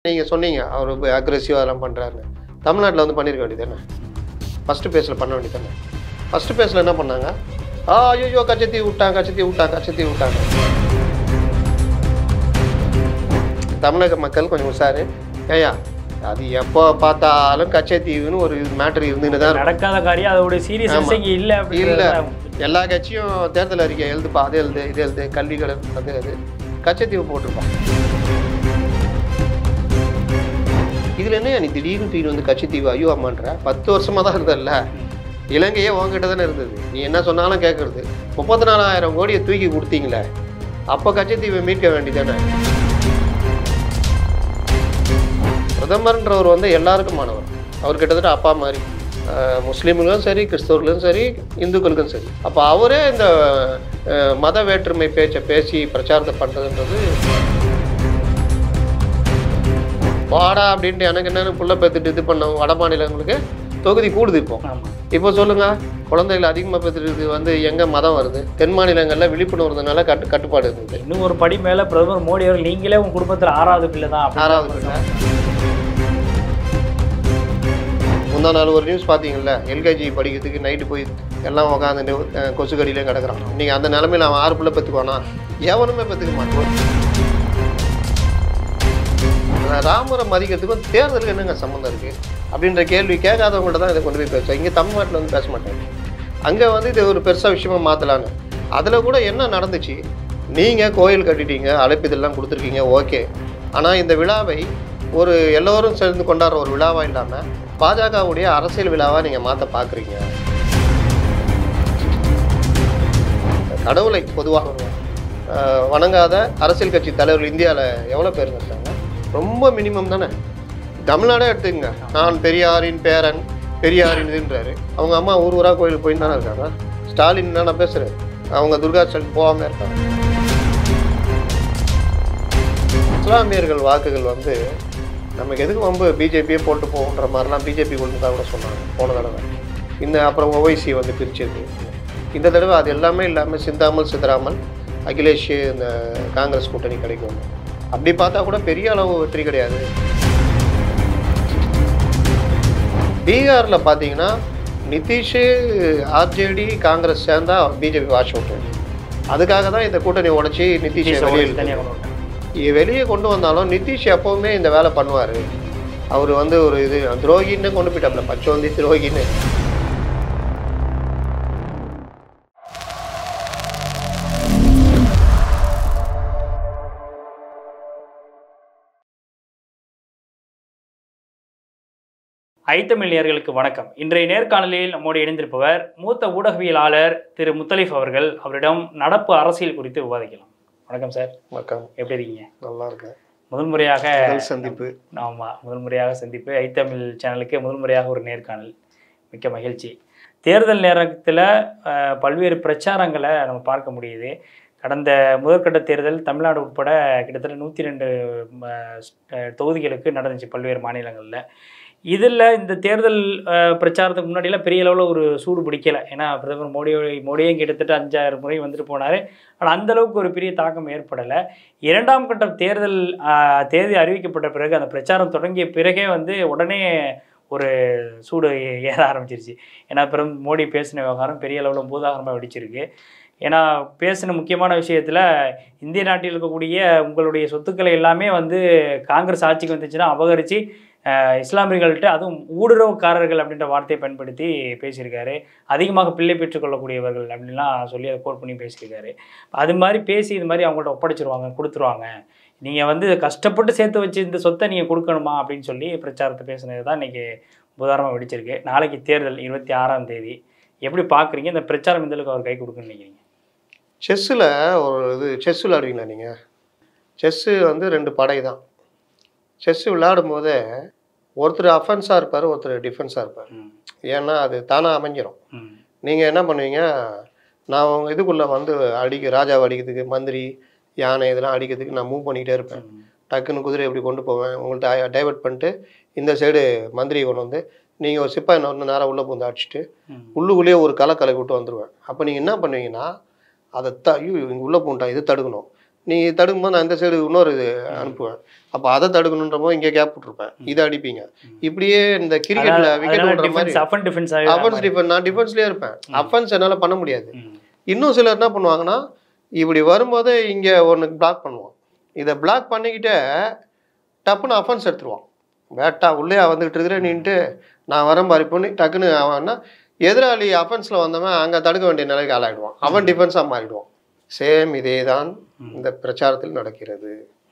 நீங்கள் சொன்னீங்க அவர் அக்ரெசிவாக அதெல்லாம் பண்ணுறாருன்னு தமிழ்நாட்டில் வந்து பண்ணியிருக்க வேண்டியது தானே ஃபஸ்ட்டு பேஸில் பண்ண வேண்டியது தானே ஃபஸ்ட்டு பேஸில் என்ன பண்ணாங்க ஆ ஐயோ கச்சத்தி விட்டாங்க கச்சத்தி விட்டாங்க கச்சத்தி விட்டாங்க தமிழக மக்கள் கொஞ்சம் உஷாரு ஏயா அது எப்போ பார்த்தாலும் கச்சத்தீவுன்னு ஒரு மேட்டர் இருந்துன்னு தான் இருக்கும். நடக்காத காரியம் அதோட சீரியஸ்னஸ் இங்கே இல்லை இல்ல அப்படிங்கிறது எல்லா கட்சியும் தேர்தல் அறிக்கை எழுதுப்பா அது எழுது இது எழுது கல்வி கடன் அது அது கச்சத்தீவு போட்டிருப்பான் இதுல என்ன நீ திடீர்னு தூக்கி வந்து கச்சத்தீவு ஐயோ அம்மான்ற பத்து வருஷமா தான் இருந்தல்ல இலங்கையே உங்ககிட்ட தானே இருந்தது நீ என்ன சொன்னாலும் கேட்கறது முப்பத்தி நாலாயிரம் கோடியை தூக்கி கொடுத்தீங்களே அப்போ கச்சத்தீவை மீட்க வேண்டியதானே பிரதமர்ன்றவர் வந்து எல்லாருக்குமானவர் அவர் கிட்டத்தட்ட அப்பா மாதிரி அஹ் முஸ்லீம்களும் சரி கிறிஸ்தவர்களும் சரி இந்துக்களுக்கும் சரி அப்போ அவரே இந்த அஹ், மத வேற்றுமை பேச்சை பேசி பிரச்சாரத்தை பண்ணுறதுன்றது வாடா அப்படின்ட்டு எனக்கு என்னன்னு புள்ள பெற்றுட்டு இது பண்ண வட மாநிலங்களுக்கு தொகுதி கூடுது இப்போ ஆமாம் இப்போ சொல்லுங்க குழந்தைகள் அதிகமாக பெற்றுட்டு வந்து எங்கே மதம் வருது தென் மாநிலங்களில் விழிப்புணர்வுனால கட்டு கட்டுப்பாடு இருந்தது இன்னும் ஒரு படி மேல பிரதமர் மோடி அவர்கள் நீங்களே உங்க குடும்பத்துல ஆறாவது பிள்ளை தான் அப்படின்னு ஆறாவது பிள்ளை முந்தா நாள் ஒரு நியூஸ் பார்த்தீங்கல்ல எல்கேஜி படிக்கிறதுக்கு நைட்டு போய் எல்லாம் உட்காந்துட்டு அஹ், கொசுக்கடியிலே கிடக்குறான் நீங்கள் அந்த நிலமையில அவன் ஆறு பிள்ளை பெற்றுக்குவானா எவனுமே பெற்றுக்க மாட்டான் ராமரை மதிக்கிறதுக்கும் தேர்தலுக்கு என்னங்க சம்மந்தம் இருக்குது அப்படின்ற கேள்வி கேட்காதவங்கள்ட்ட தான் இதை கொண்டு போய் பேசுவோம் இங்கே தமிழ்நாட்டில் வந்து பேச மாட்டாங்க அங்கே வந்து இது ஒரு பெருசாக விஷயமா மாற்றலான்னு அதில் கூட என்ன நடந்துச்சு நீங்கள் கோயில் கட்டிட்டீங்க அழைப்பிதெல்லாம் கொடுத்துருக்கீங்க ஓகே ஆனால் இந்த விழாவை ஒரு எல்லோரும் சேர்ந்து கொண்டாடுற ஒரு விழாவா இல்லாமல் பாஜகவுடைய அரசியல் விழாவாக நீங்கள் மாற்ற பார்க்குறீங்க கடவுளை பொதுவாக அஹ், வணங்காத அரசியல் கட்சி தலைவர்கள் இந்தியாவில் எவ்வளோ பேர் இருக்காங்க ரொம்ப மினிமம் தானே தமிழ்நாடே எடுத்துக்கங்க நான் பெரியாரின் பேரன் பெரியாரின் இதுன்றாரு அவங்க அம்மா ஊர் ஊரா கோயிலுக்கு போயின்னு தானே இருக்காங்க ஸ்டாலின் தான் நான் பேசுகிறேன் அவங்க துர்கா ஸ்டாலின் போகாம இருக்காங்க இஸ்லாமியர்கள் வாக்குகள் வந்து நமக்கு எதுக்கு வம்பு பிஜேபியே போட்டு போகுன்ற மாதிரிலாம் பிஜேபி கொண்டு கூட சொன்னாங்க போன தடவை இந்த அப்புறம் ஓவைசி வந்து பிரிச்சது இந்த தடவை அது எல்லாமே இல்லாமல் சிந்தாமல் சிதறாமல் அகிலேஷ் இந்த காங்கிரஸ் கூட்டணி கிடைக்கும் அப்படி பார்த்தா கூட பெரிய அளவு வெற்றி கிடையாது பீகாரில் பார்த்தீங்கன்னா நிதிஷ் ஆர்ஜேடி காங்கிரஸ் சேர்ந்தா பிஜேபி வாஷ் அவுட் அதுக்காக தான் இந்த கூட்டணி உடைச்சி நிதிஷை வெளியே தனியாக கொண்டு வந்தாங்க. இ- வெளியே கொண்டு வந்தாலும் நிதிஷ் எப்பவுமே இந்த வேலை பண்ணுவார் அவர் வந்து ஒரு இது துரோகின்னு கொண்டு போயிட்டாப்ல பச்சோந்தி துரோகின்னு ஐத்தமிழ் நேயர்களுக்கு வணக்கம் இன்றைய நேர்காணலில் நம்மோடு இணைந்திருப்பவர் மூத்த ஊடகவியலாளர் திரு முத்தலிஃப் அவர்கள் அவரிடம் நடப்பு அரசியல் குறித்து விவாதிக்கலாம் வணக்கம் சார் வணக்கம் எப்படி இருக்கீங்க நல்லா இருக்கேன் முதல் முறையாக முதல் சந்திப்பு ஆமாம் முதல் முறையாக சந்திப்பு ஐத்தமிழ் சேனலுக்கு முதல் முறையாக ஒரு நேர்காணல் மிக்க மகிழ்ச்சி தேர்தல் நேரத்தில் பல்வேறு பிரச்சாரங்களை நம்ம பார்க்க முடியுது கடந்த முதற்கட்ட தேர்தல் தமிழ்நாடு உட்பட கிட்டத்தட்ட நூற்றி ரெண்டு தொகுதிகளுக்கு நடந்துச்சு பல்வேறு மாநிலங்களில் இதில் இந்த தேர்தல் அஹ், பிரச்சாரத்துக்கு முன்னாடிலாம் பெரிய அளவில் ஒரு சூடு பிடிக்கலை ஏன்னா பிரதமர் மோடி மோடியும் கிட்டத்தட்ட அஞ்சாயிரம் முறை வந்துட்டு போனார் ஆனால் அந்த அளவுக்கு ஒரு பெரிய தாக்கம் ஏற்படலை இரண்டாம் கட்ட தேர்தல் ஆஹ், தேதி அறிவிக்கப்பட்ட பிறகு அந்த பிரச்சாரம் தொடங்கிய பிறகே வந்து உடனே ஒரு சூடு ஏ- ஏற ஆரம்பிச்சிருச்சு ஏன்னா பிறகு மோடி பேசின விவகாரம் பெரிய அளவில் பூதாகரமாக வெடிச்சிருக்கு ஏன்னா பேசின முக்கியமான விஷயத்தில் இந்திய நாட்டில் இருக்கக்கூடிய உங்களுடைய சொத்துக்களை எல்லாமே வந்து காங்கிரஸ் ஆட்சிக்கு வந்துச்சுன்னா அபகரித்து இஸ்லாமியர்கள்ட்ட அதுவும் ஊடுருவக்காரர்கள் அப்படின்ற வார்த்தையை பயன்படுத்தி பேசியிருக்காரு அதிகமாக பிள்ளை பெற்றுக்கொள்ளக்கூடியவர்கள் அப்படின்லாம் சொல்லி அதை கோட் பண்ணி பேசியிருக்காரு அது மாதிரி பேசி இது மாதிரி அவங்கள்ட்ட ஒப்படைச்சிருவாங்க கொடுத்துருவாங்க நீங்கள் வந்து கஷ்டப்பட்டு சேர்த்து வச்சு இந்த சொத்தை நீங்கள் கொடுக்கணுமா அப்படின்னு சொல்லி பிரச்சாரத்தை பேசுனது தான் இன்றைக்கி உதாரணமாக வெடிச்சிருக்கு நாளைக்கு தேர்தல் இருபத்தி ஆறாம் தேதி எப்படி பார்க்குறீங்க இந்த பிரச்சாரம் இந்த அளவுக்கு அவர் கை கொடுக்குன்னு நினைக்கிறீங்க செஸ்ஸில் ஒரு இது செஸ் விளையாடுவீங்களா நீங்கள் செஸ்ஸு வந்து ரெண்டு படை தான் செஸ் விளையாடும் போதே ஒருத்தர் அஃபென்ஸாக இருப்பார் ஒருத்தர் டிஃபென்ஸாக இருப்பார் ம் ஏன்னா அது தானாக அமைஞ்சிரும் ம் நீங்கள் என்ன பண்ணுவீங்க நான் உங்க இதுக்குள்ளே வந்து அடிக்க ராஜாவை அடிக்கிறதுக்கு மந்திரி யானை இதெல்லாம் அடிக்கிறதுக்கு நான் மூவ் பண்ணிக்கிட்டே இருப்பேன் ம் டக்குன்னு குதிரை எப்படி கொண்டு போவேன் உங்கள்கிட்ட டைவர்ட் பண்ணிட்டு இந்த சைடு மந்திரியை கொண்டு வந்து நீங்கள் ஒரு சிப்பாய் ஒன்று நேரம் உள்ளே பூந்து அடிச்சுட்டு ம் உள்ளுக்குள்ளேயே ஒரு களை கலக்கி விட்டு வந்துடுவேன் அப்போ நீங்கள் என்ன பண்ணுவீங்கன்னா அதை த ஐயோ இங்கே உள்ளே பூண்டான் இது தடுக்கணும் நீ தடுக்கும்போது நான் இந்த சைடு இன்னொரு இது அனுப்புவேன் அப்போ அதை தடுக்கணுன்ற போது இங்கே கேப் விட்டுருப்பேன் இதை அடிப்பீங்க இப்படியே இந்த கிரிக்கெட்ல விக்கெட் விடுற மாதிரி அஃபன் டிஃபென்ஸ் அஃபென்ஸ் டிஃபென்ஸ் நான் டிஃபென்ஸ்லேயே இருப்பேன் அஃபென்ஸ் என்னால் பண்ண முடியாது இன்னும் சிலர் என்ன பண்ணுவாங்கன்னா இப்படி வரும்போது இங்கே ஒன்று பிளாக் பண்ணுவான் இதை பிளாக் பண்ணிக்கிட்டே டப்புன்னு அஃபென்ஸ் எடுத்துருவான் பேட்டா உள்ளே வந்துகிட்டு இருக்கிறேன் நீன்ட்டு நான் வரேன் பாரு பண்ணி டக்குன்னு அவன்னா எதிராளி அஃபென்ஸில் வந்தவன் அங்கே தடுக்க வேண்டிய நிலைக்கு ஆளாயிடுவான் அவன் டிஃபென்ஸாக மாறிடுவான் சேம் இதே தான் இந்த பிரச்சாரத்தில் நடக்கிறது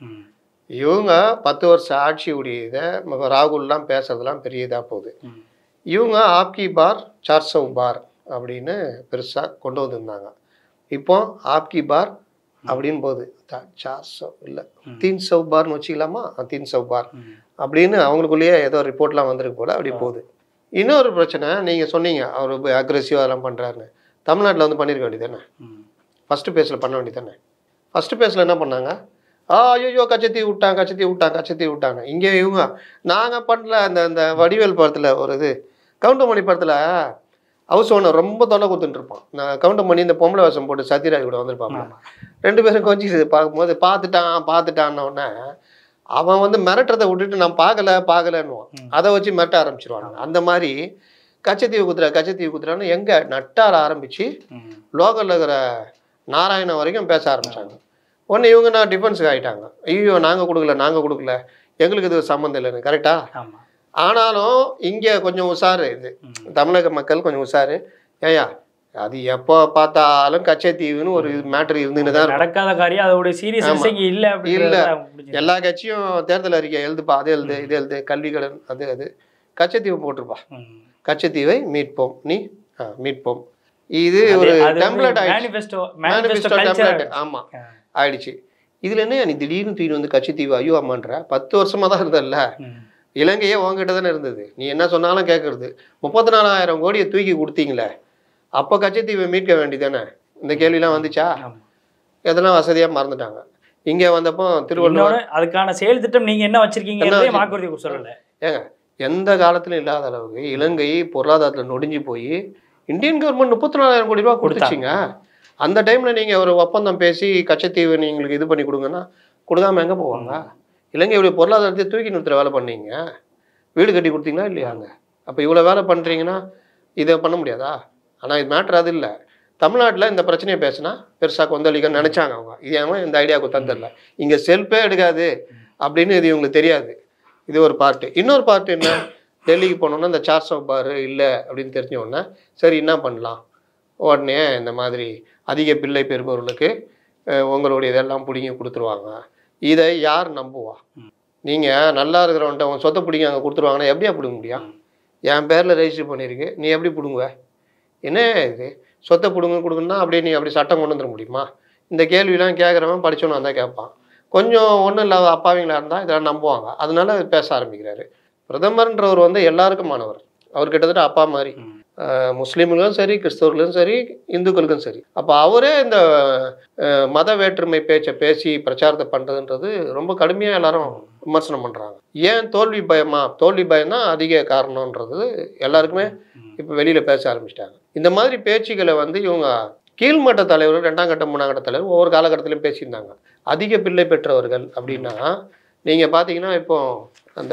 இவங்க பத்து வருஷம் ஆட்சியுடைய இதை ம- ராகுல்லாம் பேசுறதெல்லாம் பெரிய இதாக போகுது இவங்க ஆப்கி பார் சார்சவ் பார் அப்படின்னு பெருசாக கொண்டு வந்திருந்தாங்க இப்போ ஆப்கி பார் அப்படின்னு போகுது த- சார்சவ் இல்லை தீன் சவ் பார்னு வச்சுக்கலாமா ஆ, தீன் சவ் பார் அப்படின்னு அவங்களுக்குள்ளேயே ஏதோ ரிப்போர்ட்லாம் வந்திருக்கு போல அப்படி போகுது இன்னொரு பிரச்சனை நீங்கள் சொன்னீங்க அவர் அக்ரெசிவாக அதெல்லாம் பண்ணுறாருன்னு தமிழ்நாட்டில் வந்து பண்ணியிருக்க வேண்டியதானே ஃபஸ்ட்டு பேஸில் பண்ண வேண்டியதானே ஃபஸ்ட்டு பேஸில் என்ன பண்ணாங்க ஆ ஐயோ கச்சத்தி விட்டாங்க கச்சத்தி விட்டாங்க கச்சத்தி விட்டாங்க இங்கே இவங்க நாங்கள் பண்ணல அந்த அந்த வடிவேல் படத்தில் ஒரு இது கவுண்டமணி படத்தில் ஹவுஸ் ஓனர் ரொம்ப தொலை கொடுத்துட்டு இருப்பான் நான் கவுண்டமணி இந்த பொம்பளை வேஷம் போட்டு சத்யராஜ் கூட வந்திருப்பாங்க ரெண்டு பேரும் கொஞ்சம் பார்க்கும்போது பார்த்துட்டான் பார்த்துட்டான்ன உடனே அவன் வந்து மிரட்டுறதை விட்டுட்டு நான் பார்க்கல பார்க்கலன்னுவான் அதை வச்சு மிரட்ட ஆரம்பிச்சிருவாங்க அந்த மாதிரி கச்சத்தீவு குதிரை கச்சத்தீவு குதிரைன்னு எங்கே நட்டார ஆரம்பித்து லோக்கலில் இருக்கிற நாராயணன் வரைக்கும் பேச ஆரம்பிச்சாங்க உடனே இவங்க நான் டிஃபென்ஸுக்கு ஆகிட்டாங்க ஐயோ நாங்கள் கொடுக்கல நாங்கள் கொடுக்கல எங்களுக்கு இது சம்மந்தம் இல்லைன்னு கரெக்டா ஆமா ஆனாலும் இங்கே கொஞ்சம் உஷாரு இது தமிழக மக்கள் கொஞ்சம் உஷாரு ஏயா அது எப்போ பார்த்தாலும் கச்சத்தீவுன்னு ஒரு மேட்ரு இருந்துன்னு தான் இருக்கும். நடக்காத காரியம் அதோட சீரியஸ்னஸ் இங்க இல்ல இல்ல. அப்படின்னு எல்லா கட்சியும் தேர்தல் அறிக்கை எழுதுப்பா அது எழுது இது எழுது கல்வி கடன் அது அது கச்சத்தீவு போட்டிருப்பா கச்சத்தீவை மீட்போம் நீ ஆ, மீட்போம் இது ஒரு டெம்ப்ளேட் ஆயிடுச்சு manifesto manifesto manifesto template culture ஆமா ஆயிடுச்சு இதுல என்ன நீ திடீர்னு தூக்கி வந்து கட்சித்தீவு ஐயோ அம்மான்ற பத்து வருஷமா தான் இருந்தல்ல இலங்கையே உங்ககிட்ட தானே இருந்தது நீ என்ன சொன்னாலும் கேட்கறது முப்பத்தி நாலாயிரம் கோடியை தூக்கி கொடுத்தீங்களே அப்போ கச்சத்தீவை மீட்க வேண்டியதானே இந்த கேள்விலாம் வந்துச்சா எதெல்லாம் வசதியா மறந்துட்டாங்க இங்க வந்தப்போ திருவள்ளுவர் இன்னொரு அதுக்கான செயல் திட்டம் நீங்க என்ன வச்சிருக்கீங்க என்ன வாக்குறுதி சொல்லல ஏங்க எந்த காலத்திலும் இல்லாத அளவுக்கு இலங்கை பொருளாதாரத்தில் நொடிஞ்சு போய் இந்தியன் கவர்மெண்ட் முப்பத்தி நாலாயிரம் கோடி ரூபா கொடுத்துச்சிங்க அந்த டைம்ல நீங்க ஒரு ஒப்பந்தம் பேசி கச்சத்தீவு நீங்களுக்கு இது பண்ணி கொடுங்கன்னா கொடுக்காம எங்க போவாங்க இலங்கையுடைய பொருளாதாரத்தை தூக்கி நிறுத்துற வேலை பண்ணீங்க வீடு கட்டி கொடுத்தீங்களா இல்லையாங்க அப்போ இவ்வளோ வேலை பண்ணுறீங்கன்னா இதை பண்ண முடியாதா ஆனால் இது மேட்ரு அது இல்லை தமிழ்நாட்டில் இந்த பிரச்சனையை பேசினா பெருசாக கொந்தளிக்க நினச்சாங்க அவங்க இது ஏன் இந்த ஐடியாவுக்கு தந்துடல இங்கே செல்ஃபே எடுக்காது அப்படின்னு இது இவங்களுக்கு தெரியாது இது ஒரு பார்ட்டு இன்னொரு பார்ட் என்ன டெல்லிக்கு போனோன்னா இந்த சார்ஸ் ஆஃப் பார் இல்லை அப்படின்னு தெரிஞ்ச உடனே சரி என்ன பண்ணலாம் உடனே இந்த மாதிரி அதிக பிள்ளை பெறுபவர்களுக்கு அஹ், உங்களுடைய இதெல்லாம் பிடிங்கி கொடுத்துருவாங்க இதை யார் நம்புவா நீங்கள் நல்லா இருக்கிறவன்ட்ட உன் சொத்தை பிடிங்க அங்கே கொடுத்துருவாங்கன்னா எப்படியா பிடுங்க முடியும் என் பேரில் ரெஜிஸ்டர் பண்ணியிருக்கு நீ எப்படி பிடுங்குவ என்ன இது சொத்தை பிடுங்க கொடுக்கணும்னா அப்படியே நீ அப்படி சட்டம் கொண்டு வந்துட முடியுமா இந்த கேள்விலாம் கேட்குறவன் படிச்சவனா தான் கேட்பான் கொஞ்சம் ஒன்றும் இல்லாத அப்பாவிங்களா இருந்தால் இதெல்லாம் நம்புவாங்க அதனால பேச ஆரம்பிக்கிறாரு பிரதமர்ன்றவர் வந்து எல்லாருக்குமானவர் அவர் கிட்டத்தட்ட அப்பா மாதிரி அஹ் முஸ்லீம்களும் சரி கிறிஸ்தவர்களும் சரி இந்துக்களுக்கும் சரி அப்போ அவரே இந்த அஹ், மத வேற்றுமை பேச்சை பேசி பிரச்சாரத்தை பண்ணுறதுன்றது ரொம்ப கடுமையாக எல்லாரும் விமர்சனம் பண்ணுறாங்க ஏன் தோல்வி பயமா தோல்வி பயம் தான் அதிக காரணன்றது எல்லாருக்குமே இப்போ வெளியில் பேச ஆரம்பிச்சிட்டாங்க இந்த மாதிரி பேச்சுக்களை வந்து இவங்க கீழ்மட்ட தலைவர்கள் ரெண்டாம் கட்ட மூணாம் கட்ட தலைவர் ஒவ்வொரு காலகட்டத்திலையும் பேசியிருந்தாங்க அதிக பிள்ளை பெற்றவர்கள் அப்படின்னா நீங்கள் பார்த்தீங்கன்னா இப்போ அந்த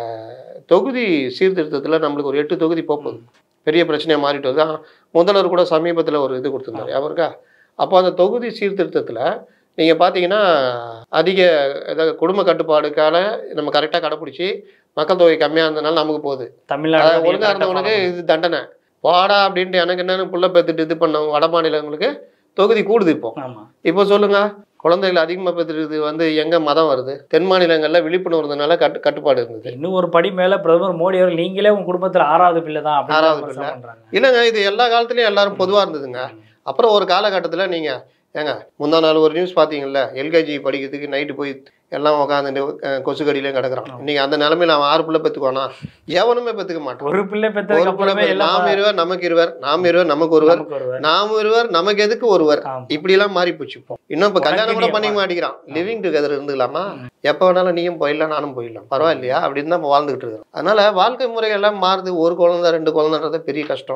தொகுதி சீர்திருத்தத்தில் நம்மளுக்கு ஒரு எட்டு தொகுதி போகுது பெரிய பிரச்சனையாக மாறிட்டு வருது ஆ, முதல்வர் கூட சமீபத்தில் ஒரு இது கொடுத்துருந்தாரு அவருக்கா அப்போ அந்த தொகுதி சீர்திருத்தத்தில் நீங்கள் பார்த்தீங்கன்னா அதிக ஏதாவது குடும்ப கட்டுப்பாடுக்கான நம்ம கரெக்டாக கடைப்பிடிச்சி மக்கள் தொகை கம்மியாக இருந்ததுனால நமக்கு போகுது தமிழ்நாடு அதாவது ஒழுங்கா இருந்தவனுக்கு இது தண்டனை வாடா அப்படின்ட்டு எனக்கு என்னன்னு புள்ள பெத்துட்டு இது பண்ண வட மாநிலங்களுக்கு தொகுதி கூடுது இப்போ ஆமா இப்போ சொல்லுங்க குழந்தைகள் அதிகமாக பெற்றுறது வந்து எங்க மதம் வருது தென் மாநிலங்கள்ல விழிப்புணர்வு இருந்ததுனால கட்டு கட்டுப்பாடு இருந்தது இன்னும் ஒரு படி மேல பிரதமர் மோடி அவர்கள் நீங்களே உங்க குடும்பத்துல ஆறாவது பிள்ளை தான் அப்படின்னு ஆறாவது விமர்சனம் பிள்ளை. பண்றாங்க இல்லைங்க இது எல்லா காலத்துலயும் எல்லாரும் பொதுவா இருந்ததுங்க அப்புறம் ஒரு காலகட்டத்துல நீங்க ஏங்க முந்தா நாள் ஒரு நியூஸ் பாத்தீங்கல்ல எல்கேஜி படிக்கிறதுக்கு நைட்டு போய் எல்லாம் உட்காந்துட்டு கொசு கடியிலையும் கிடக்குறான் இன்னைக்கு அந்த நிலைமையில அவன் ஆறு பிள்ளை பெத்துக்குவானா எவனுமே பெத்துக்க மாட்டான் ஒரு பிள்ளை ஒரு பெற்றதுக்கு பிள்ளை அப்புறமே பெத்து- எல்லாம் நாம் இருவர் நமக்கு இருவர் நாம் இருவர் நமக்கு ஒருவர் நமக்கு ஒருவர். நாம் ஒருவர் நமக்கு எதுக்கு ஒருவர் ஆமா. இப்படி எல்லாம் மாறி போச்சு இப்போ இன்னும் இப்ப கல்யாணம் கூட உனக்கு பண்ணிக்க நீ மாட்டேங்கிறான் லிவிங் டுகெதர் இருந்துக்கலாமா எப்ப வேணாலும் நீயும் போயிடலாம் நானும் போயிடலாம் பரவாயில்லையா அப்படின்னு தான் இப்ப வாழ்ந்துகிட்டு இருக்கிறோம் அதனால வாழ்க்கை முறை எல்லாம் மாறுது ஒரு குழந்தை ரெண்டு குழந்தைன்றது பெரிய கஷ்டம்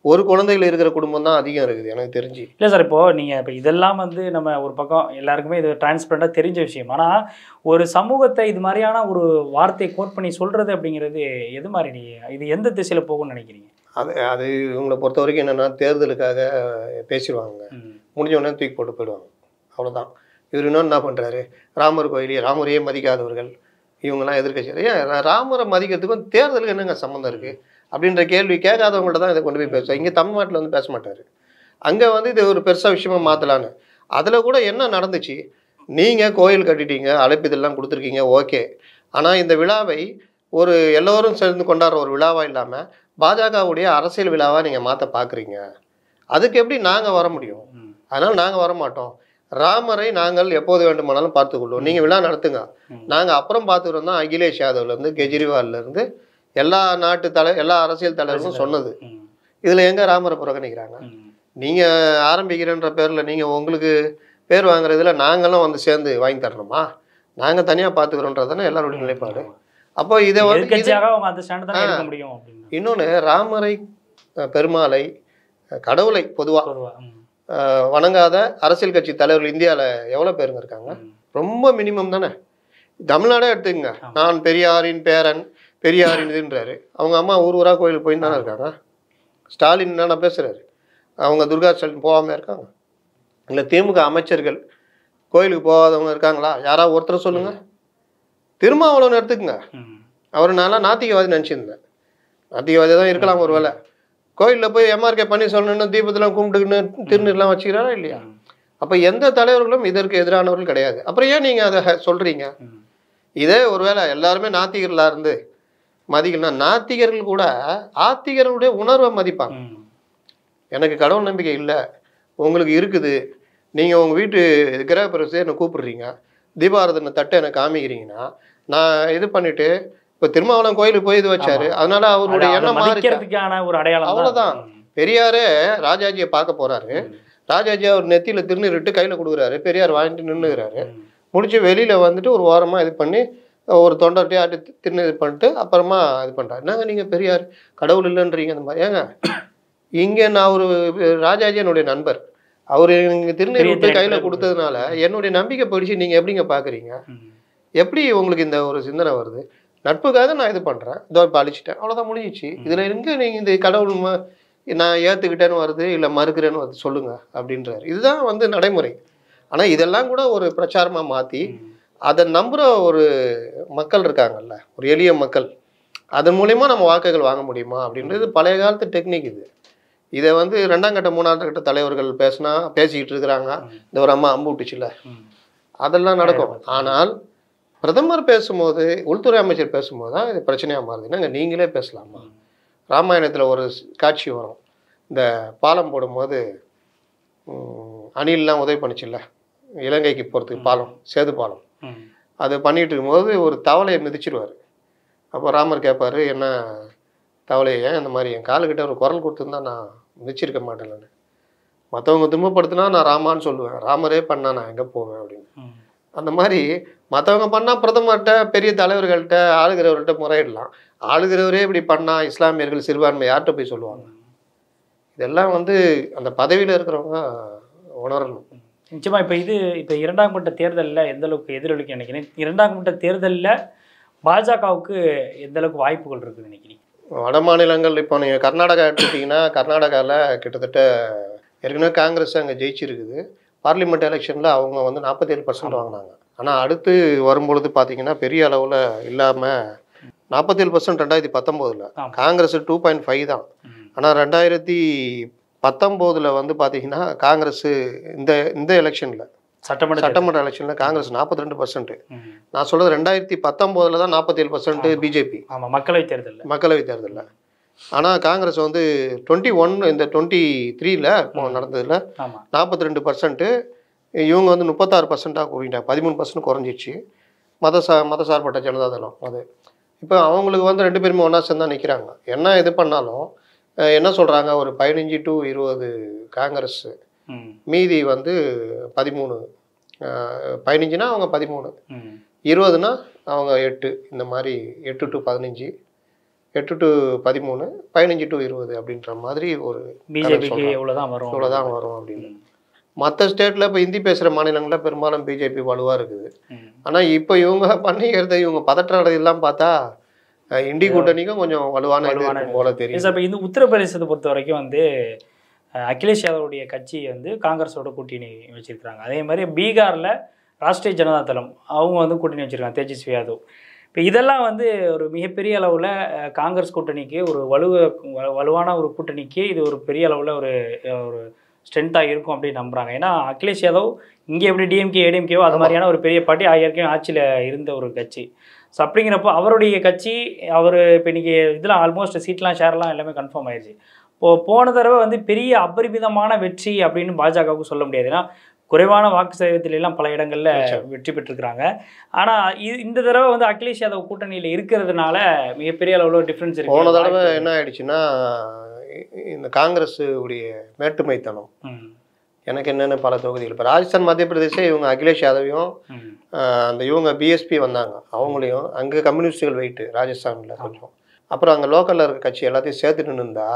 ஒரு குழந்தைகள் இருக்கிற குடும்பம் தான் அதிகம் இருக்குது எனக்கு தெரிஞ்சு இல்லை சார் இப்போ நீங்கள் இப்போ இதெல்லாம் வந்து நம்ம ஒரு பக்கம் எல்லாருக்குமே இது டிரான்ஸ்பரண்டாக தெரிஞ்ச விஷயம் ஆனால் ஒரு சமூகத்தை இது மாதிரியான ஒரு வார்த்தையை கோட் பண்ணி சொல்கிறது அப்படிங்கிறது எது மாதிரி நீ இது எந்த திசையில் போகும்னு நினைக்கிறீங்க அது அது இவங்களை பொறுத்த வரைக்கும் என்னென்னா தேர்தலுக்காக பேசிடுவாங்க ம். முடிஞ்ச உடனே தூக்கி போட்டு போயிடுவாங்க அவ்வளோதான் இவர் இன்னும் என்ன பண்ணுறாரு ராமர் கோயிலே ராமரையே மதிக்காதவர்கள் இவங்கெல்லாம் எதிர்க்கட்சி ஏன் ரா- ராமரை மதிக்கிறதுக்கும் தேர்தலுக்கு என்னங்க சம்மந்தம் இருக்குது அப்படின்ற கேள்வி கேட்காதவங்கள்ட்ட தான் இதை கொண்டு போய் பேசுவோம் இங்கே தமிழ்நாட்டில் வந்து பேச மாட்டார் அங்கே வந்து இது ஒரு பெருசாக விஷயமா மாற்றலான்னு அதில் கூட என்ன நடந்துச்சு நீங்கள் கோயில் கட்டிட்டீங்க அழைப்பிதெல்லாம் கொடுத்துருக்கீங்க ஓகே ஆனால் இந்த விழாவை ஒரு எல்லோரும் சேர்ந்து கொண்டாடுற ஒரு விழாவாக இல்லாமல் பாஜகவுடைய அரசியல் விழாவாக நீங்கள் மாற்ற பார்க்குறீங்க அதுக்கு எப்படி நாங்கள் வர முடியும் ம். அதனால் நாங்கள் வர மாட்டோம் ராமரை நாங்கள் எப்போது வேண்டுமானாலும் பார்த்துக்கொள்வோம் நீங்கள் விழா நடத்துங்க ம். நாங்கள் அப்புறம் பார்த்துக்கிறோம் தான் அகிலேஷ் யாதவ்லேருந்து கெஜ்ரிவால்லேருந்து எல்லா நாட்டு தலை எல்லா அரசியல் தலைவர்களும் சொன்னது ம். இதில் எங்கே ராமரை புறக்கணிக்கிறாங்க ம். நீங்கள் ஆரம்பிக்கிறேன்ற பேரில் நீங்கள் உங்களுக்கு பேர் வாங்குறதுல நாங்களும் வந்து சேர்ந்து வாங்கி தரணுமா நாங்கள் தனியாக பார்த்துக்கிறோன்றது தானே எல்லாருடைய நிலைப்பாடு அப்போ இதை வந்து இது- எதிர்க்கட்சியாக அவங்க அந்த ஸ்டாண்ட் தான் எடுக்க முடியும் அப்படின்னு இன்னொன்று ராமரை அஹ், பெருமாளை அஹ், கடவுளை பொதுவாக பொதுவா ம். வணங்காத அரசியல் கட்சி தலைவர்கள் இந்தியாவில் எவ்வளோ பேருங்க இருக்காங்க ம். ரொம்ப ரொம்ப மினிமம் தானே தமிழ்நாடே எடுத்துக்கங்க நான் பெரியாரின் பேரன் பெரியாரின் இதுன்றாரு அவங்க அம்மா ஊர் ஊரா கோயிலுக்கு போய் தானே இருக்காங்க ஸ்டாலின் என்னென்ன பேசுறாரு அவங்க துர்கா ஸ்டாலின் போகாம இருக்காங்க இல்லை திமுக அமைச்சர்கள் கோயிலுக்கு போகாதவங்க இருக்காங்களா யாராவது ஒருத்தர் சொல்லுங்க திருமாவளவன் எடுத்துக்கங்க ம். அவர் நான்லாம் நாத்திகவாதி நினச்சிருந்தேன் நாத்திகவாதி தான் இருக்கலாம் ஒரு வேளை கோயிலில் போய் எம்ஆர்கே பண்ணி சொல்லணும்னு தீபத்தெல்லாம் கும்பிட்டுக்கின்னு திருநீர்லாம் வச்சுக்கிறாரா இல்லையா ம். அப்போ எந்த தலைவர்களும் இதற்கு எதிரானவர்கள் கிடையாது அப்புறம் ஏன் நீங்கள் அதை சொல்கிறீங்க ம். இதே ஒருவேளை எல்லாருமே நாத்திகர்களாக இருந்து மதிக்கலனா நாத்திகர்கள் கூட ஆத்திகர்களுடைய உணர்வை மதிப்பாங்க ம். எனக்கு கடவுள் நம்பிக்கை இல்லை உங்களுக்கு இருக்குது நீங்கள் உங்கள் வீட்டு கிரக பிரவேசத்தை என்னை கூப்பிடுறீங்க தீபாரதனை தட்டை எனக்கு காமிக்கிறீங்கன்னா நான் இது பண்ணிட்டு இப்போ திருமாவளம் கோயிலுக்கு போய் இது வச்சாரு அதனால அவருடைய அதை எண்ணம் மாறிச்சா மதிக்கிறதுக்கான ஒரு அடையாளம் அவ்வளவுதான். ம். பெரியாரே ராஜாஜியை பார்க்க போறாரு ம். ராஜாஜி அவர் நெத்தியில திருநீர் இட்டு கையில கொடுக்குறாரு பெரியார் வாங்கிட்டு நின்னுகிறாரு ம். முடிச்சு வெளியில வந்துட்டு ஒரு ஓரமா இது பண்ணி ஒரு தொண்டர்கிட்டயே ஆட்டி திருநீர் இது பண்ணிட்டு அப்புறமா இது பண்றாரு என்னங்க நீங்க பெரியார் கடவுள் இல்லைன்றீங்க அந்த மாதிரி ஏங்க இங்க நான் ஒரு ராஜாஜி என்னுடைய நண்பர் அவர் இங்க திருநீர் பெரிய விட்டு கையில திரைப்படம் கொடுத்ததுனால என்னுடைய நம்பிக்கை போயிடுச்சு நீங்க எப்படிங்க பாக்குறீங்க ம். எப்படி உங்களுக்கு இந்த ஒரு சிந்தனை வருது நட்புக்காக நான் இது பண்ணுறேன் இதோ இப்போ அழிச்சிட்டேன் அவ்வளோதான் முடிஞ்சிச்சு இதில் எங்கே நீங்கள் இந்த கடவுள் ம- நான் ஏற்றுக்கிட்டேன்னு வருது இல்லை மறுக்கிறேன்னு வருது சொல்லுங்கள் அப்படின்றாரு இதுதான் வந்து நடைமுறை ஆனால் இதெல்லாம் கூட ஒரு பிரச்சாரமாக மாற்றி ம். அதை நம்புகிற ஒரு மக்கள் இருக்காங்கல்ல ஒரு எளிய மக்கள் அதன் மூலயமா நம்ம வாக்குகள் வாங்க முடியுமா அப்படின்றது பழைய காலத்து டெக்னிக் இது இதை வந்து ரெண்டாம் கட்ட மூணாவது கட்ட தலைவர்கள் பேசினா பேசிக்கிட்டு இருக்கிறாங்க இந்த ஒரு அம்மா அம்பு விட்டுச்சுல ம். அதெல்லாம் நடக்கும் ஆனால் பிரதமர் பேசும்போது உள்துறை அமைச்சர் பேசும்போது தான் இது பிரச்சனையாக மாறுது என்னங்க நீங்களே பேசலாமா ராமாயணத்தில் ஒரு ஸ்- காட்சி வரும் இந்த பாலம் போடும்போது ம், அணில்லாம் உதவி பண்ணுச்சுல்ல இலங்கைக்கு போகிறதுக்கு பாலம் சேது பாலம் ம். அது பண்ணிட்டு இருக்கும்போது ஒரு தவளையை மிதிச்சிருவார் அப்போ ராமர் கேட்பாரு என்ன தவளையை ஏன் இந்த மாதிரி என் காலுக்கிட்ட ஒரு குரல் கொடுத்துருந்தா நான் மிதிச்சிருக்க மாட்டேன்லன்னு மற்றவங்க துன்பப்படுத்தினா நான் ராமான்னு சொல்லுவேன் ராமரே பண்ணா நான் எங்கே போவேன் அப்படின்னு ம். அந்த மாதிரி மற்றவங்க பண்ணால் பிரதமர்கிட்ட பெரிய தலைவர்கள்ட்ட ஆளுகிறவர்கள்ட்ட முறையிடலாம் ஆளுகிறவரே இப்படி பண்ணால் இஸ்லாமியர்கள் சிறுபான்மை யார்கிட்ட போய் சொல்லுவாங்க இதெல்லாம் வந்து அந்த பதவியில் இருக்கிறவங்க உணரணும் நிச்சயமா இப்போ இது இப்போ இரண்டாம் கட்ட தேர்தலில் எந்த அளவுக்கு எதிரொலிக்க நினைக்கிறேன் இரண்டாம் கட்ட தேர்தலில் பாஜகவுக்கு எந்த அளவுக்கு வாய்ப்புகள் இருக்குன்னு நினைக்கிறீங்க வட மாநிலங்கள் இப்போ நீங்கள் கர்நாடகா எடுத்துட்டிங்கன்னா கர்நாடகாவில் கிட்டத்தட்ட ஏற்கனவே காங்கிரஸ் அங்கே ஜெயிச்சிருக்குது பார்லிமெண்ட் எலெக்ஷனில் அவங்க வந்து நாற்பத்தேழு பர்சன்ட் வாங்கினாங்க ஆனால் அடுத்து வரும்பொழுது பார்த்தீங்கன்னா பெரிய அளவில் இல்லாமல் நாற்பத்தேழு பர்சன்ட் ரெண்டாயிரத்தி பத்தொம்போதில் ஆமா. காங்கிரஸ் டூ பாயிண்ட் ஃபைவ் தான் ம். ஆனால் ரெண்டாயிரத்தி பத்தொம்போதில் வந்து பார்த்தீங்கன்னா காங்கிரஸ் இந்த இந்த எலெக்ஷனில் சட்டமன்ற சட்டமன்ற எலெக்ஷனில் காங்கிரஸ் நாற்பத்தி ரெண்டு பர்சன்ட் ம். நான் சொல்கிறது ரெண்டாயிரத்தி பத்தொம்போதில் தான் நாற்பத்தேழு பர்சன்ட் பிஜேபி ஆமா மக்களவை தேர்தலில் மக்களவை தேர்தலில் ஆனால் காங்கிரஸ் வந்து டுவெண்ட்டி ஒன் இந்த டுவெண்ட்டி த்ரீல நடந்ததில் ஆமா நாற்பத்தி ரெண்டு பர்சன்ட்டு இவங்க வந்து முப்பத்தாறு பர்சன்ட்டாக கூறிட்டாங்க பதிமூணு பர்சன்ட் குறைஞ்சிச்சு மத சா மதசார்பற்ற ஜனதாதளம் அது இப்போ அவங்களுக்கு வந்து ரெண்டு பேருமே ஒன்றா சேர்ந்து தான் நிற்கிறாங்க என்ன இது பண்ணாலும் அஹ், என்ன சொல்கிறாங்க ஒரு பதினஞ்சு டு இருபது காங்கிரஸ் ம். மீதி வந்து பதிமூணு பதினஞ்சுனா அவங்க பதிமூணு ம். இருபதுனா அவங்க எட்டு இந்த மாதிரி எட்டு டு பதினஞ்சு எட்டு டு பதிமூணு பதினஞ்சு டு இருபது அப்படின்ற மாதிரி ஒரு பிஜேபிக்கு சொல்றாங்க. எவ்வளவுதான் வரும் இவ்வளோதான் வரும் அப்படின்னு மற்ற ஸ்டேட்டில் இப்போ ஹிந்தி பேசுகிற மாநிலங்களில் பெரும்பாலும் பிஜேபி வலுவாக இருக்குது ம். ஆனால் இப்போ இவங்க பண்ணிக்கிறது இவங்க பதற்றடையெல்லாம் பார்த்தா அஹ், இண்டி கூட்டணிக்கும் கொஞ்சம் வலுவான இது வலுவான இருக்கும் போல Yes, தெரியும் அப்ப இந்த உத்தரப்பிரதேசத்தை பொறுத்த வரைக்கும் வந்து அஹ், அகிலேஷ் யாதவுடைய கட்சி வந்து காங்கிரஸோட கூட்டணி வச்சிருக்காங்க அதே மாதிரி பீகார்ல ராஷ்ட்ரிய ஜனதா தளம் அவங்க வந்து கூட்டணி வச்சிருக்காங்க தேஜஸ்வி யாதவ் இப்போ இதெல்லாம் வந்து ஒரு மிகப்பெரிய அளவில் காங்கிரஸ் கூட்டணிக்கு ஒரு வலுவ வ- வலுவான ஒரு கூட்டணிக்கு இது ஒரு பெரிய அளவில் ஒரு அஹ், ஒரு ஸ்ட்ரென்த்தாக இருக்கும் அப்படின்னு நம்புறாங்க ஏன்னா அகிலேஷ் யாதவ் இங்கே எப்படி டிஎம்கே ஏடிஎம்கேவோ அது மாதிரியான ஒரு பெரிய பார்ட்டி ஏற்கனவே ஆட்சியில் இருந்த ஒரு கட்சி ஸோ அப்படிங்கிறப்போ அவருடைய கட்சி அவர் இப்போ இன்னைக்கு இதெல்லாம் ஆல்மோஸ்ட் சீட்லாம் ஷேர்லாம் எல்லாமே கன்ஃபார்ம் ஆயிடுச்சு இப்போ போன தடவை வந்து பெரிய அபரிமிதமான வெற்றி அப்படின்னு பாஜகவுக்கு சொல்ல முடியாது ஏன்னா குறைவான வாக்கு சதவீதத்துல எல்லாம் பல இடங்கள்ல வெற்றி பெற்றிருக்கிறாங்க ஆனா இது இந்த தடவை வந்து அகிலேஷ் யாதவ் கூட்டணியில இருக்கிறதுனால மிகப்பெரிய அளவுல டிஃபரன்ஸ் இருக்கு போன தடவை என்ன ஆயிடுச்சுன்னா இ- இந்த காங்கிரஸ் உடைய மேட்டுமைத்தனம் ம், எனக்கு என்னென்ன பல தொகுதிகள் இப்போ ராஜஸ்தான் மத்திய பிரதேசம் இவங்க அகிலேஷ் யாதவையும் ம், ஆஹ், அந்த இவங்க பிஎஸ்பி வந்தாங்க அவங்களையும் அங்கே கம்யூனிஸ்டுகள் வெயிட்டு ராஜஸ்தானில் கொஞ்சம் அப்புறம் அங்கே லோக்கலில் இருக்க கட்சி எல்லாத்தையும் சேர்த்துட்டு இருந்தா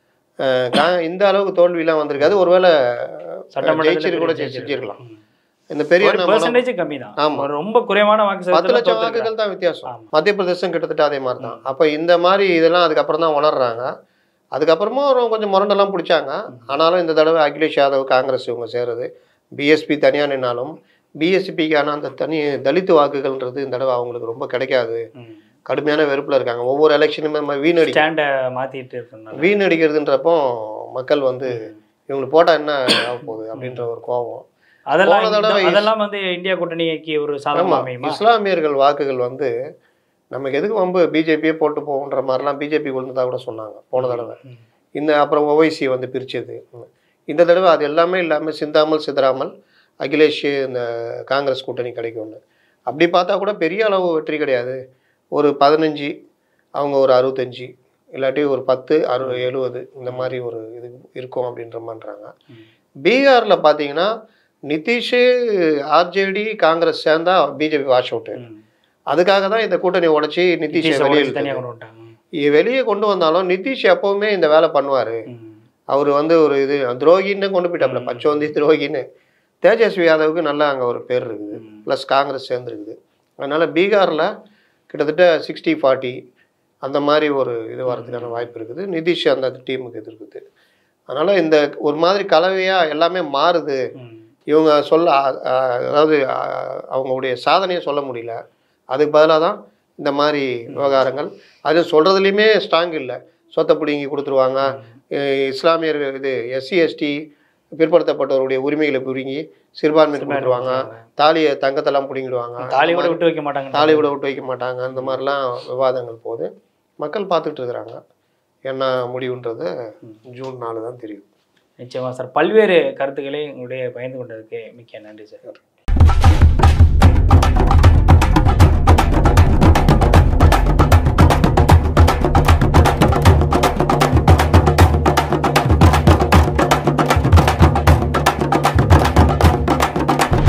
ஆஹ், கா- இந்த அளவுக்கு தோல்வியெல்லாம் வந்திருக்காது ஒருவேளை சட்டமன்றத்துல ஜெயிச்சிரு கூட பெரிய செஞ்சிருக்கலாம் ம். இந்த பெரிய ஒரு நம்ம பெர்சன்டேஜ் கம்மி தான் ஆமா. ஒரு ரொம்ப குறைவான வாக்கு பத்து சதவீதத்துல லட்சம் தோத்துருக்காங்க. வாக்குகள் தான் வித்தியாசம் ஆமா. மத்திய பிரதேசம் கிட்டத்தட்ட அதே மாதிரி தான் அப்போ இந்த மாதிரி இதெல்லாம் அதுக்கப்புறம் தான் உணர்றாங்க அதுக்கப்புறமா ஒரு கொஞ்சம் முரண்டெல்லாம் பிடிச்சாங்க ஆனாலும் இந்த தடவை அகிலேஷ் யாதவ் காங்கிரஸ் இவங்க சேருது பிஎஸ்பி தனியாக நின்னாலும் பிஎஸ்பிக்கான அந்த தனி தலித் வாக்குகள்ன்றது இந்த தடவை அவங்களுக்கு ரொம்ப கிடைக்காது ம். கடுமையான வெறுப்பில் இருக்காங்க ஒவ்வொரு எலெக்ஷனுமே நம்ம வீணடி ஸ்டாண்டை மாத்திட்டு இருக்கனால வீணடிக்கிறதுன்றப்போ மக்கள் வந்து இவங்களுக்கு போட்டால் என்ன ஆக போகுது அப்படின்ற ஒரு கோபம் அதெல்லாம் போன தடவை இந்த- அதெல்லாம் வந்து இந்தியா கூட்டணிக்கு ஒரு சாதகமா ஆமா அமையுமா இஸ்லாமியர்கள் வாக்குகள் வந்து நமக்கு எதுக்கு வம்பு பிஜேபியே போட்டு போகுன்ற மாதிரிலாம் பிஜேபி கொண்டு கூட சொன்னாங்க போன தடவை ம். இந்த அப்புறம் ஓவைசி வந்து பிரிச்சது இந்த தடவை அது எல்லாமே இல்லாமல் சிந்தாமல் சிதறாமல் அகிலேஷ் இந்த காங்கிரஸ் கூட்டணி கிடைக்கும்னு அப்படி பார்த்தா கூட பெரிய அளவு வெற்றி கிடையாது ஒரு பதினஞ்சு அவங்க ஒரு அறுபத்தஞ்சு இல்லாட்டி ஒரு பத்து அறு எழுபது இந்த மாதிரி ஒரு இது இருக்கும் அப்படின்ற மாதிரிறாங்க ம். பீகாரில் பார்த்தீங்கன்னா நிதிஷ் ஆர்ஜேடி காங்கிரஸ் சேர்ந்தா பிஜேபி வாஷ் அவுட்டு ம். அதுக்காக தான் இந்த கூட்டணி உடைச்சி நிதிஷை நிதிஷை வெளியே உடைச்சு தனியா இழுத்தது. கொண்டு வந்துட்டாங்க இ- வெளியே கொண்டு வந்தாலும் நிதிஷ் எப்பவுமே இந்த வேலை பண்ணுவார் ம். அவர் வந்து ஒரு இது துரோகின்னு கொண்டு போயிட்டாப்ல பச்சோந்தி துரோகின்னு தேஜஸ்வி யாதவுக்கு நல்லா அங்கே ஒரு பேர் இருக்குது ம். ப்ளஸ் காங்கிரஸ் சேர்ந்துருக்குது அதனால் பீகாரில் கிட்டத்தட்ட சிக்ஸ்டி ஃபார்ட்டி அந்த மாதிரி ஒரு இது வரதுக்கான வாய்ப்பு இருக்குது நிதிஷ் அந்த டீமுக்கு இது இருக்குது அதனால் இந்த ஒரு மாதிரி கலவையாக எல்லாமே மாறுது ம். இவங்க சொல்ல அ- அ- அதாவது அ- அவங்களுடைய சாதனையை சொல்ல முடியல அதுக்கு பதிலாக தான் இந்த மாதிரி விவகாரங்கள் அது சொல்கிறதுலையுமே ஸ்ட்ராங் இல்லை சொத்தை பிடுங்கி கொடுத்துருவாங்க அஹ் இஸ்லாமியர் இது எஸ்சி எஸ்டி பிற்படுத்தப்பட்டவருடைய உரிமைகளை பிடுங்கி சிறுபான்மை கொடுத்துருவாங்க தாலியை தங்கத்தெல்லாம் பிடுங்கிடுவாங்க தாலி கூட விட்டு வைக்க மாட்டாங்க தாலி கூட விட்டு வைக்க மாட்டாங்க இந்த மாதிரிலாம் விவாதங்கள் போகுது மக்கள் பார்த்துட்டு இருக்கிறாங்க என்ன முடிவுன்றது ஜூன் நாலு தான் தெரியும் நிச்சயமா சார் பல்வேறு கருத்துக்களை உங்களுடைய பயந்து கொண்டதுக்கு மிக்க நன்றி சார்